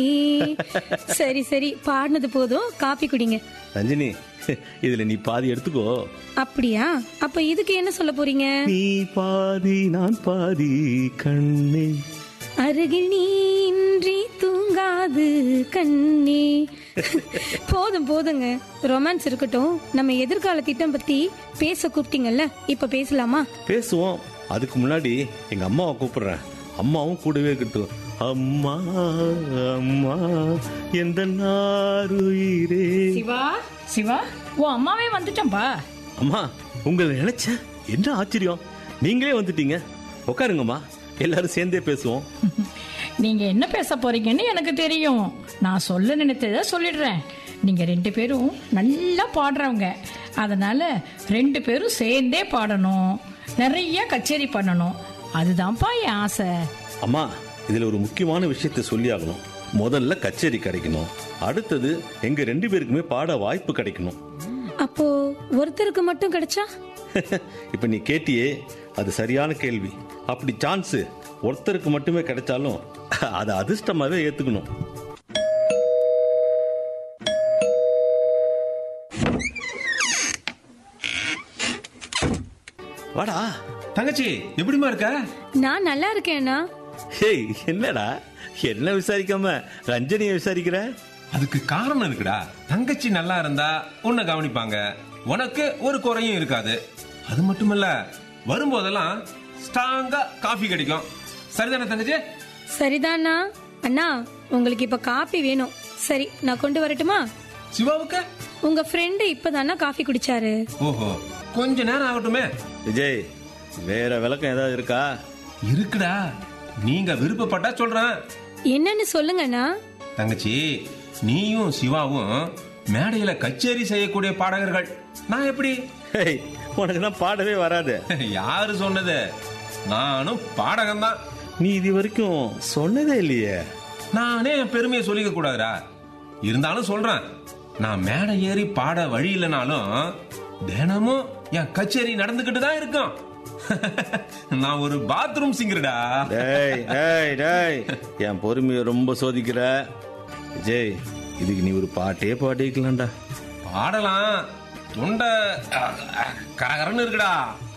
சரி சரி பாடினது போதும் காப்பி குடிங்க ரஞ்சினி இதுல நீ பாதி எடுத்துக்கோ அப்படியா அப்ப இதுக்கு என்ன சொல்ல போறீங்க நீ பாதி நான் பாதி கண்ணே அருகில் நீ இன்றி தூங்காது கண்ணே போதும் போதுங்க ரொமான்ஸ் இருக்கட்டும் நம்ம எதிர்கால திட்டம் பத்தி பேச கூப்பிட்டீங்கல்ல இப்ப பேசலாமா பேசுவோம் அதுக்கு முன்னாடி எங்க அம்மாவை கூப்பிடுறேன் அம்மாவும் கூடவே இருக்கட்டும் அம்மா அம்மா எந்த நாருயிரே சிவா சிவா உன் அம்மாவே வந்துட்டம்பா அம்மா உங்களை நினைச்சேன் என்ன ஆச்சரியம் நீங்களே வந்துட்டீங்க உட்காருங்கம்மா எல்லாரும் சேர்ந்தே பேசுவோம் நீங்க என்ன பேச போறீங்கன்னு எனக்கு தெரியும் நான் சொல்ல நினைத்ததை சொல்லிடுறேன் நீங்க ரெண்டு பேரும் நல்லா பாடுறவங்க அதனால ரெண்டு பேரும் சேர்ந்தே பாடணும் நிறைய கச்சேரி பண்ணணும் அதுதான்ப்பா என் ஆசை அம்மா இதுல ஒரு முக்கியமான விஷயத்தை சொல்லி ஆகணும் முதல்ல கச்சேரி கிடைக்கணும் அடுத்தது எங்க ரெண்டு பேருக்குமே பாட வாய்ப்பு கிடைக்கணும் அப்போ ஒருத்தருக்கு மட்டும் கிடைச்சா இப்ப நீ கேட்டியே அது சரியான கேள்வி அப்படி சான்ஸ் ஒருத்தருக்கு மட்டுமே கிடைச்சாலும் அதை அதிர்ஷ்டமாவே ஏத்துக்கணும் வாடா தங்கச்சி எப்படிமா இருக்க நான் நல்லா இருக்கேன்னா ஹேய் என்னடா என்ன விசாரிக்காம ரஞ்சனியை விசாரிக்கிற அதுக்கு காரணம் இருக்குடா தங்கச்சி நல்லா இருந்தா உன்னை கவனிப்பாங்க உனக்கு ஒரு குறையும் இருக்காது அது மட்டுமல்ல வரும்போதெல்லாம் ஸ்ட்ராங்கா காஃபி கிடைக்கும் சரிதானே தங்கச்சி சரிதானா அண்ணா உங்களுக்கு இப்ப காப்பி வேணும் சரி நான் கொண்டு வரட்டுமா சிவாவுக்கு உங்க ஃப்ரெண்டு இப்பதானா காஃபி குடிச்சாரு ஓஹோ கொஞ்ச நேரம் ஆகட்டுமே விஜய் வேற விளக்கம் ஏதாவது இருக்கா இருக்குடா நீங்க விருப்பப்பட்டா சொல்றேன் என்னன்னு சொல்லுங்கண்ணா தங்கச்சி நீயும் சிவாவும் மேடையில கச்சேரி செய்யக்கூடிய பாடகர்கள் நான் எப்படி ஹேய் உனக்கு தான் பாடவே வராது யாரு சொன்னது நானும் பாடகன் தான் நீ இது வரைக்கும் சொன்னதே இல்லையே நானே என் பெருமையை சொல்லிக்க கூடாதுடா இருந்தாலும் சொல்றேன் நான் மேடை ஏறி பாட வழி இல்லைனாலும் தினமும் என் கச்சேரி நடந்துகிட்டு தான் இருக்கும் நான் ஒரு பாத்ரூம் சிங்கர்டா டேய் டேய் டேய் என் பொறுமையை ரொம்ப சோதிக்கிற விஜய் இதுக்கு நீ ஒரு பாட்டே பாடிக்கலாம்டா பாடலாம் தொண்டை அஹ், அஹ், கரகரன்னு இருக்குடா